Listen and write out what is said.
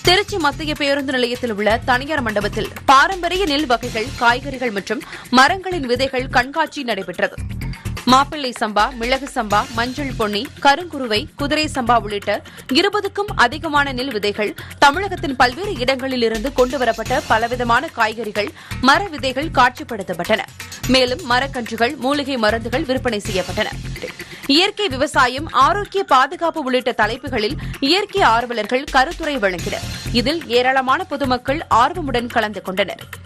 திருச்சி மத்திய பேருந்து நிலையத்தில் உள்ள தனியார் மண்டபத்தில் பாரம்பரிய நெல் வகைகள் காய்கறிகள் மற்றும் மரங்களின் விதைகள் கண்காட்சி நடைபெற்றது மாப்பிள்ளை சம்பா மிளகு சம்பா மஞ்சள் பொன்னி கருங்குருவை குதிரை சம்பா உள்ளிட்ட இருபதுக்கும் அதிகமான நெல் விதைகள் தமிழகத்தின் பல்வேறு இடங்களில் இருந்து கொண்டுவரப்பட்ட பலவிதமான காய்கறிகள் மர விதைகள் காட்சிப்படுத்தப்பட்டன மேலும் மரக்கன்றுகள் மூலிகை மருந்துகள் விற்பனை செய்யப்பட்டன இயற்கை விவசாயம் ஆரோக்கிய பாதுகாப்பு உள்ளிட்ட தலைப்புகளில் இயற்கை ஆர்வலர்கள் கருத்துரை வழங்கினர் இதில் ஏராளமான பொதுமக்கள் ஆர்வமுடன் கலந்து கொண்டனர்